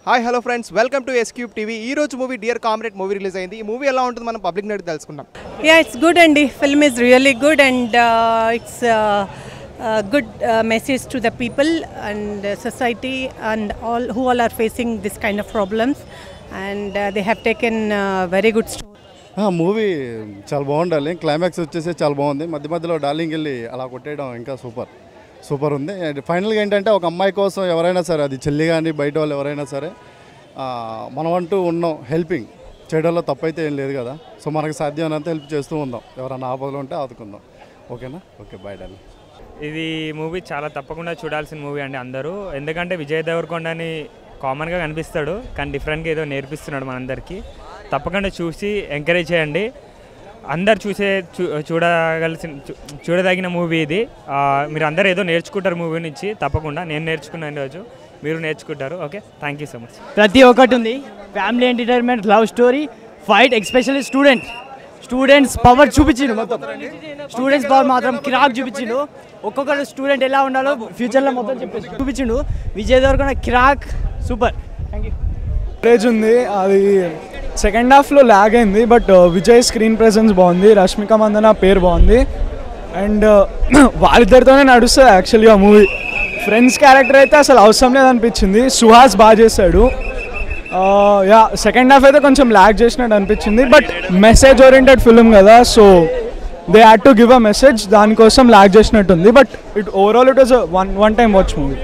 Hi hello friends welcome to S cube TV ఈ రోజు movie dear comrade movie release అయింది ఈ మూవీ ఎలా ఉంటుంది మనం పబ్లిక్ నడి తెలుసుకుందాం Yeah, it's good, and the film is really good, and uh, it's uh, a good uh, message to the people and uh, society and all who all are facing this kind of problems. And uh, they have taken uh, very good story. Movie చాలా బాగుండాలి climax వచ్చేసి చాలా బాగుంది మధ్య మధ్యలో darling వెళ్ళి అలా కొట్టేయడం ఇంకా సూపర్ సూపర్ ఉంది అండ్ ఫైనల్గా ఏంటంటే ఒక అమ్మాయి కోసం ఎవరైనా సరే అది చెల్లి కానీ బయట వాళ్ళు ఎవరైనా సరే ఆ, మనం అంటూ ఉన్నాం హెల్పింగ్ చేయడంలో తప్పైతే ఏం లేదు కదా సో మనకు సాధ్యమైనంత హెల్ప్ చేస్తూ ఉందాం ఎవరైనా ఆపదలు ఉంటే ఆదుకుందాం ఓకేనా ఓకే బై డార్లింగ్ ఇది మూవీ చాలా తప్పకుండా చూడాల్సిన మూవీ అండి అందరూ ఎందుకంటే విజయ్ దేవరకొండని కామన్గా కనిపిస్తాడు కానీ డిఫరెంట్గా ఏదో నేర్పిస్తున్నాడు మనందరికీ తప్పకుండా చూసి ఎంకరేజ్ చేయండి అందరు చూసే చూ చూడగలిసిన చూ- చూడదగిన మూవీ ఇది ఆ, మీరు అందరూ ఏదో నేర్చుకుంటారు మూవీ నుంచి తప్పకుండా నేను నేర్చుకున్నాను ఈరోజు మీరు నేర్చుకుంటారు okay thank you so much ప్రతి ఒక్కటి ఉంది family entertainment love story fight especially student students power చూపించిండు మొత్తం స్టూడెంట్స్ పవర్ మాత్రం కిరాక్ చూపించిండు ఒక్కొక్కరు స్టూడెంట్ ఎలా ఉండాలో ఫ్యూచర్లో మొత్తం చెప్పేసి చూపించిండు విజయ్ దేవరకొండ కిరాక్ సూపర్ థ్యాంక్ యూ కవరేజ్ ఉంది అది సెకండ్ హాఫ్లో ల్యాగ్ అయింది బట్ విజయ్ స్క్రీన్ ప్రెసెన్స్ బాగుంది రష్మిక మందన పేరు బాగుంది అండ్ వాళ్ళిద్దరితోనే నడుస్తుంది యాక్చువల్గా మూవీ ఫ్రెండ్స్ క్యారెక్టర్ అయితే అసలు అవసరం లేదనిపించింది సుహాస్ బాగా చేశాడు యా సెకండ్ హాఫ్ అయితే కొంచెం ల్యాగ్ చేసినట్టు అనిపించింది బట్ మెసేజ్ ఓరియంటెడ్ ఫిల్మ్ కదా so they had to give a message దానికోసం ల్యాగ్ చేసినట్టుంది but it overall it was one one time watch movie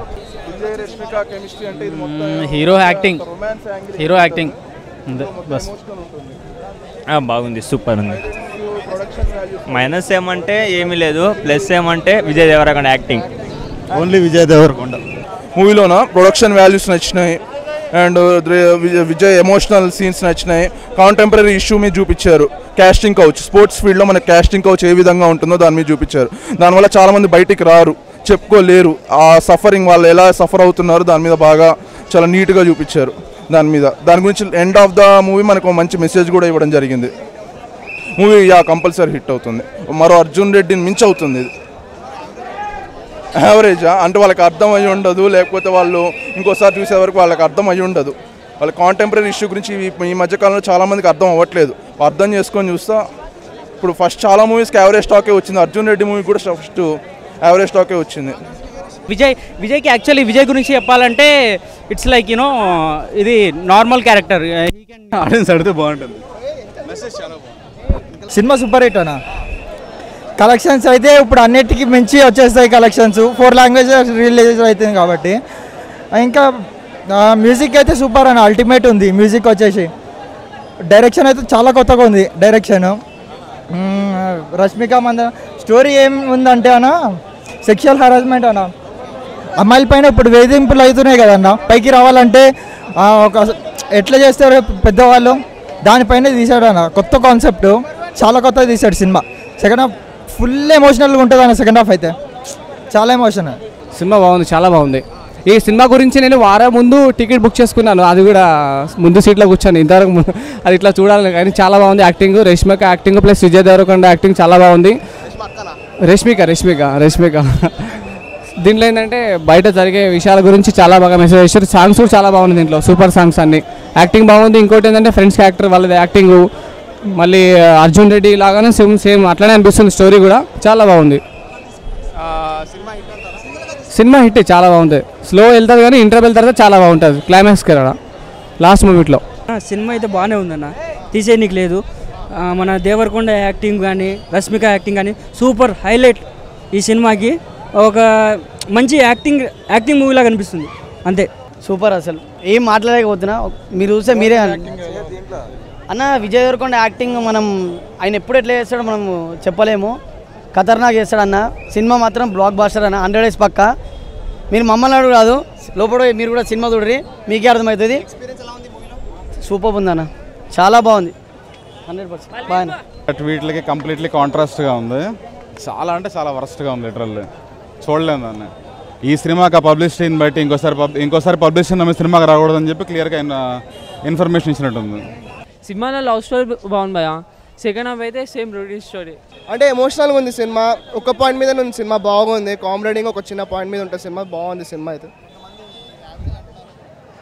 hero acting hero acting అంతే బస్ ఆ, బాగుంది సూపర్ ఉంది మైనస్ ఏమంటే ఏమీ లేదు ప్లస్ ఏమంటే విజయ్ దేవరకొండ యాక్టింగ్ ఓన్లీ విజయ్ దేవరకొండ మూవీలోన ప్రొడక్షన్ వాల్యూస్ నచ్చినాయి అండ్ విజయ్ ఎమోషనల్ సీన్స్ నచ్చినాయి కాంటెంపరీ ఇష్యూ మీద చూపించారు క్యాస్టింగ్ కౌచ్ స్పోర్ట్స్ ఫీల్డ్లో మన క్యాస్టింగ్ కౌచ్ ఏ విధంగా ఉంటుందో దాని మీద చూపించారు దానివల్ల చాలామంది బయటికి రారు చెప్పుకోలేరు ఆ సఫరింగ్ వాళ్ళు ఎలా సఫర్ అవుతున్నారు దాని మీద బాగా చాలా నీట్గా చూపించారు దాని మీద దాని గురించి ఎండ్ ఆఫ్ ద మూవీ మనకు ఒక మంచి మెసేజ్ కూడా ఇవ్వడం జరిగింది మూవీ యా కంపల్సరీ హిట్ అవుతుంది మరో అర్జున్ రెడ్డిని మించి అవుతుంది ఇది యావరేజా అంటే వాళ్ళకి అర్థం అయి ఉండదు లేకపోతే వాళ్ళు ఇంకోసారి చూసే వరకు వాళ్ళకి అర్థం అయి ఉండదు వాళ్ళ కాంటెంపరీ ఇష్యూ గురించి ఈ- ఈ మధ్యకాలంలో చాలా మందికి అర్థం అవ్వట్లేదు అర్థం చేసుకొని చూస్తా ఇప్పుడు ఫస్ట్ చాలా మూవీస్కి యావరేజ్ స్టాకే వచ్చింది అర్జున్ రెడ్డి మూవీ కూడా ఫస్ట్ యావరేజ్ స్టాకే వచ్చింది విజయ్ విజయ్కి యాక్చువల్లీ విజయ్ గురించి చెప్పాలంటే ఇట్స్ లైక్ యూనో ఇది నార్మల్ క్యారెక్టర్ ఆడియన్స్ అడిగితే బాగుంటుంది సినిమా సూపర్ హిట్ అన్న కలెక్షన్స్ అయితే ఇప్పుడు అన్నిటికీ మించి వచ్చేస్తాయి కలెక్షన్స్ ఫోర్ లాంగ్వేజెస్ రిలీజ్ అవుతుంది కాబట్టి ఇంకా మ్యూజిక్ అయితే సూపర్ అన్న అల్టిమేట్ ఉంది మ్యూజిక్ వచ్చేసి డైరెక్షన్ అయితే చాలా కొత్తగా ఉంది డైరెక్షన్ రష్మిక మంద స్టోరీ ఏం ఉందంటే అన్న సెక్షువల్ హరాస్మెంట్ అన్న అమ్మాయిల పైన ఇప్పుడు వేధింపులు అవుతున్నాయి కదన్న పైకి రావాలంటే ఆ, ఒక ఎట్లా చేస్తారు పెద్దవాళ్ళు దానిపైన తీశాడు అన్న కొత్త కాన్సెప్ట్ చాలా కొత్తగా తీశాడు సినిమా సెకండ్ హాఫ్ ఫుల్ ఎమోషనల్గా ఉంటుంది అన్న సెకండ్ హాఫ్ అయితే చాలా ఎమోషనల్ సినిమా బాగుంది చాలా బాగుంది ఈ సినిమా గురించి నేను వారం ముందు టికెట్ బుక్ చేసుకున్నాను అది కూడా ముందు సీట్లో కూర్చొని ఇంతవరకు ము- అది ఇట్లా చూడాలి కానీ చాలా బాగుంది acting Rashmika acting plus Vijay Devarakonda acting చాలా బాగుంది రష్మిక రష్మిక రష్మిక దీంట్లో ఏంటంటే బయట జరిగే విషయాల గురించి చాలా బాగా మెసేజ్ చేశారు సాంగ్స్ కూడా చాలా బాగుంది దీంట్లో సూపర్ సాంగ్స్ అన్ని యాక్టింగ్ బాగుంది ఇంకోటి ఏంటంటే ఫ్రెండ్స్ క్యారెక్టర్ వాళ్ళది యాక్టింగ్ మళ్ళీ అర్జున్ రెడ్డి లాగానే సేమ్ సేమ్ అట్లనే అనిపిస్తుంది స్టోరీ కూడా చాలా బాగుంది సినిమా హిట్ చాలా బాగుంటుంది స్లో వెళ్తుంది కానీ ఇంటర్వెల్ తర్వాత చాలా బాగుంటుంది క్లైమాక్స్కి రావడా లాస్ట్ మూవీలో సినిమా అయితే బాగానే ఉందన్న తీసేయనీకి లేదు ఆ, మన దేవరకొండ యాక్టింగ్ కానీ రష్మిక యాక్టింగ్ కానీ సూపర్ హైలైట్ ఈ సినిమాకి ఒక మంచి యాక్టింగ్ యాక్టింగ్ మూవీలా కనిపిస్తుంది అంతే సూపర్ అసలు ఏం మాట్లాడలేకపోతున్నా మీరు చూస్తే మీరే అన్- అన్న విజయ్ దేవరకొండ యాక్టింగ్ మనం ఆయన ఎప్పుడు ఎట్లా చేస్తాడో మనం చెప్పలేము ఖతర్నాక్ చేస్తాడు అన్న సినిమా మాత్రం బ్లాక్ బాస్టర్ అన్న హండ్రెడ్ డేస్ పక్క మీరు మమ్మల్ని అడుగు కాదు లోపల మీరు కూడా సినిమా చూడరి మీకే అర్థమవుతుంది సూపర్ ఉంది అన్న చాలా బాగుంది హండ్రెడ్ పర్సెంట్ బాగా బట్ వీటికి కంప్లీట్లీ కాంట్రాస్ట్గా ఉంది చాలా అంటే చాలా వరస్ట్గా ఉంది లిటరల్లీ చూడలేము దాన్ని ఈ సినిమాకి పబ్లిసిటీని బట్టి ఇంకోసారి పబ్ ఇంకోసారి పబ్లిసిటీ నమ్మే సినిమాకి రాకూడదని చెప్పి క్లియర్గా ఇన్ఫర్మేషన్ ఇచ్చినట్టుంది సినిమాలో లవ్ స్టోరీ బాగుంది భయ సెకండ్ హాఫ్ అయితే సేమ్ రొటీన్ స్టోరీ అంటే ఎమోషనల్గా ఉంది సినిమా ఒక పాయింట్ మీద ఉంది సినిమా బాగుంది కామెడీగా ఒక చిన్న పాయింట్ మీద ఉంటుంది సినిమా బాగుంది సినిమా అయితే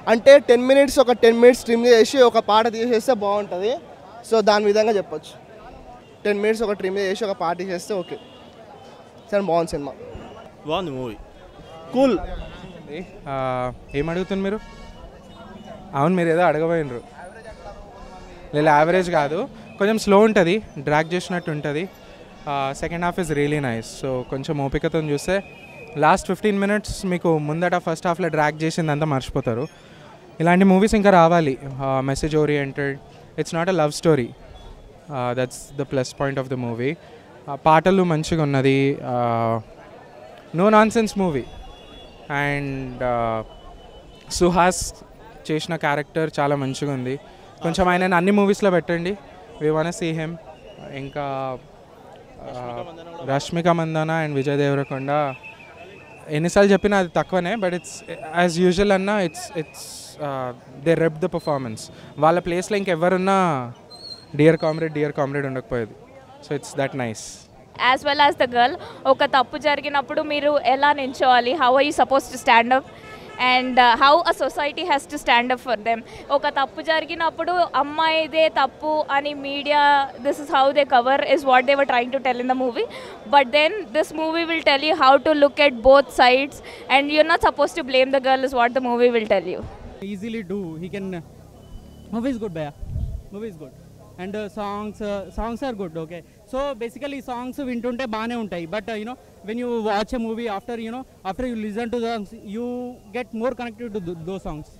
అంటే టెన్ మినిట్స్ ఒక టెన్ మినిట్స్ ట్రిమ్ చేసి ఒక పాట తీసేస్తే బాగుంటుంది సో దాని విధంగా చెప్పొచ్చు టెన్ మినిట్స్ ఒక ట్రిమ్ చేసి ఒక పాట తీసేస్తే ఓకే సరే బాగుంది సినిమా బాగుంది మూవీ కూల్ ఏం అడుగుతుంది మీరు అవును మీరు ఏదో అడగబోయినరు లేదు యావరేజ్ కాదు కొంచెం స్లో ఉంటుంది డ్రాగ్ చేసినట్టు ఉంటుంది second half is really nice so కొంచెం ఓపికతో చూస్తే లాస్ట్ ఫిఫ్టీన్ మినిట్స్ మీకు ముందట ఫస్ట్ హాఫ్లో డ్రాగ్ చేసిందంతా మర్చిపోతారు ఇలాంటి మూవీస్ ఇంకా రావాలి message oriented it's not a love story that's the plus point of the movie పాటలు మంచిగా ఉన్నది no nonsense movie and Suhas చేసిన క్యారెక్టర్ చాలా మంచిగా ఉంది కొంచెం ఆయన అన్ని మూవీస్లో పెట్టండి వి వన్ సీ హెమ్ ఇంకా ఆ, రష్మిక మందాన అండ్ విజయ్ దేవరకొండ ఎన్నిసార్లు చెప్పినా అది తక్కువనే బట్ ఇట్స్ యాజ్ యూజువల్ అన్న it's it's they rep the performance వాళ్ళ ప్లేస్లో ఇంకెవరున్నా డియర్ కామ్రేడ్ డియర్ కామ్రేడ్ ఉండకపోయేది so it's that nice as well as the girl ఒక తప్పు జరిగినప్పుడు మీరు ఎలా నించోవాలి how are you suppose to stand up and how a society has to stand up for them ఒక తప్పు జరిగినప్పుడు అమ్మాయిదే తప్పు అని media this is how they cover is what they were trying to tell in the movie but then this movie will tell you how to look at both sides and you're not suppose to blame the girl is what the movie will tell you easily do. He can. movie is good, Bhaiya. Movie is good. And uh, songs, uh, songs are good. Okay. So basically, songs వింటుంటే బాగానే ఉంటాయి but you know when you watch a movie after you know after you listen to songs you get more connected to those songs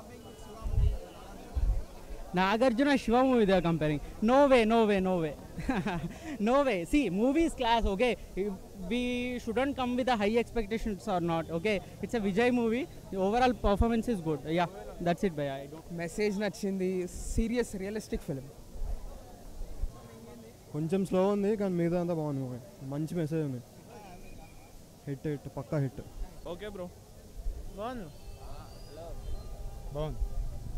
Nagarjuna Shiva movie they are comparing no way no way no way no way సి movies class okay we shouldn't come with a high expectations or not okay it's a vijay movie the overall performance is good yeah that's it bhaiya i don't message నచ్చింది serious realistic film కొంచెం slow ఉంది కానీ మిగతా అంతా బాగుంది movie మంచి message ఉంది hit hit పక్కా హిట్ ఓకే బ్రో బాగుంది బాగుంది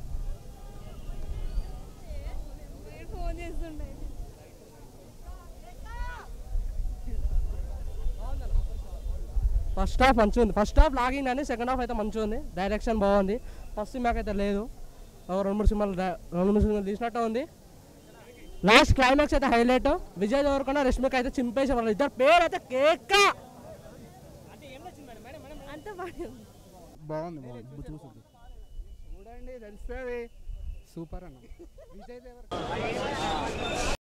ఫస్ట్ హాఫ్ మంచిగా ఉంది ఫస్ట్ హాఫ్ లాగింగ్ అని సెకండ్ హాఫ్ అయితే మంచిగా ఉంది డైరెక్షన్ బాగుంది ఫస్ట్ సినిమాకి అయితే లేదు ఒక రెండు మూడు సినిమాలు డా- రెండు మూడు సినిమాలు తీసినట్టు ఉంది లాస్ట్ క్లైమాక్స్ అయితే హైలైట్ విజయ్ దేవరకొండ రష్మిక అయితే చింపేసి వాళ్ళ ఇద్దరు పేరు అయితే కేక బాగుంది బాగుంది చూస్తుంది చూడండి తెలిసిపోయి సూపర్ అన్న విజయ్ దేవర